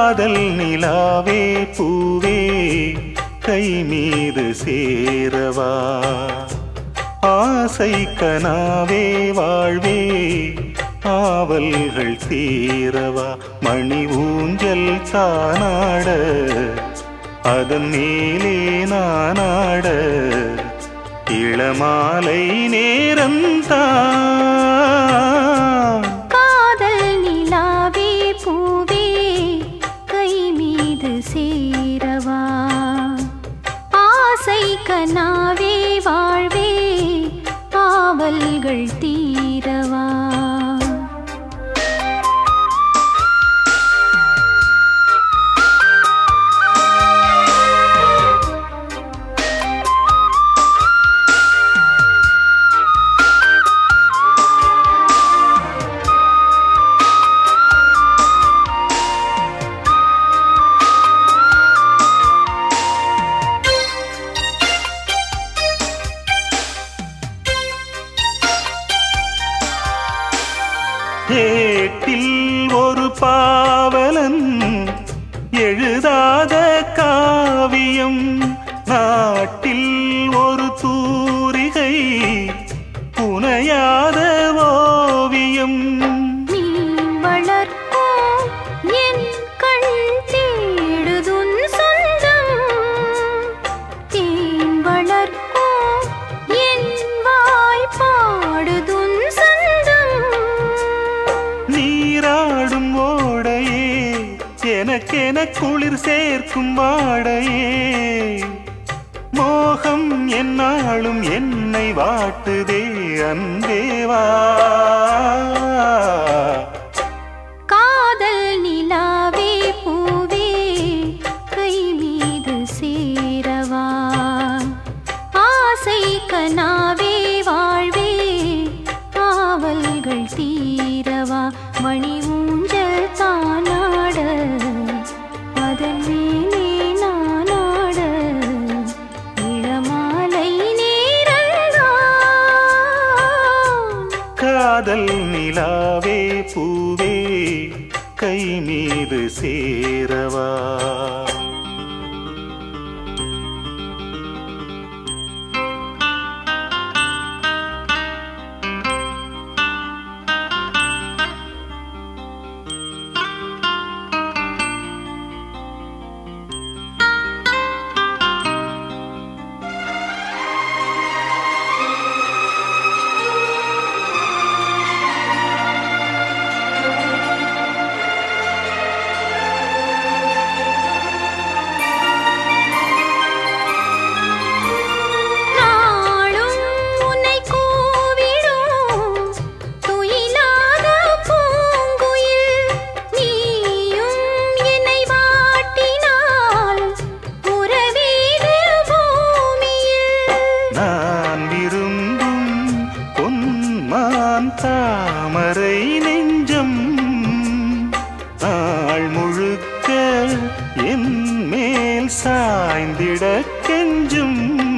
காதல் நிலாவே பூவே கை மீது சேரவா ஆசை கனாவே வாழ்வே ஆவல்கள் தீரவா மணி ஊஞ்சல் தானாட அதன் மேலே நானாட இளமாலை நேரம்தான் காதல் நிலாவே பூவே கை மீது சேரவா ஆசை கனாவே வாழ்வே ஆவல்கள் தீரவா ஏட்டில் ஒரு பாவலன் எழுதாத காவியம் நாட்டில் ஒரு தூரிகை புனையாத ஓவியம் நீ வளர்க்கும் என் கண் தேடுதுன் சொந்தம் தேன் வளர்க்கும் என் வாய் பாடுதுன் சொந்தம் நீராடும் ஓடையே எனக்கென குளிர் சேர்க்கும் வாடையே மோகம் என்னாலும் என்னை வாட்டுதே அன்பேவா காதல் நிலாவே பூவே கை மீது சேரவா ஆசை கனாவே வாழ்வே ஆவல்கள் தீரவா மணி ஊஞ்சல் தானாட அதன் மேலே நானாட இளமாலை நேரம்தான் காதல் நிலாவே பூவே கை மீது சேரவா நாளும் உன்னை கூவிடும் துயிலாத பூங்குயில் நீயும் என்னை வாட்டினால் உறவீடு பூமியில் நான் விரும்பும் பொன்மான் தாமரை நெஞ்சம் நாள் முழுக்க என் மேல் சாய்ந்திட கெஞ்சும்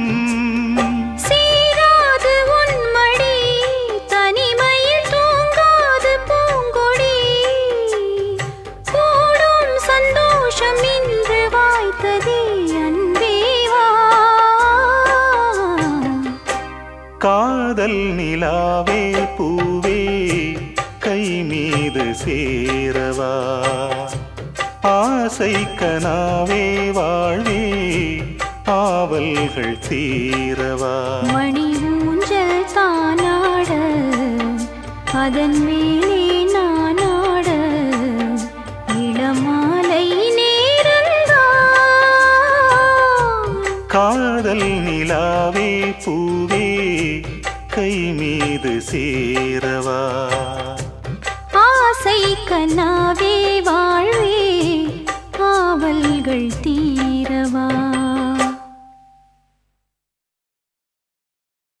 சீராது உன் மடி தனிமையில் தூங்காது பூங்கொடி கூடும் சந்தோஷம் இன்று வாய்த்ததே அன்பேவா காதல் நிலாவே பூவே கை மீது சேரவா ஆசை கனாவே வாழ்வே ஆவல்கள் தீரவா மணி ஊஞ்சல் தானாட அதன் மேலே நானாட இளமாலை நேரம்தான் காதல் நிலாவே பூவே கை மீது சேரவா ஆசை கனாவே வாழ்வே ஆவல்கள் தீ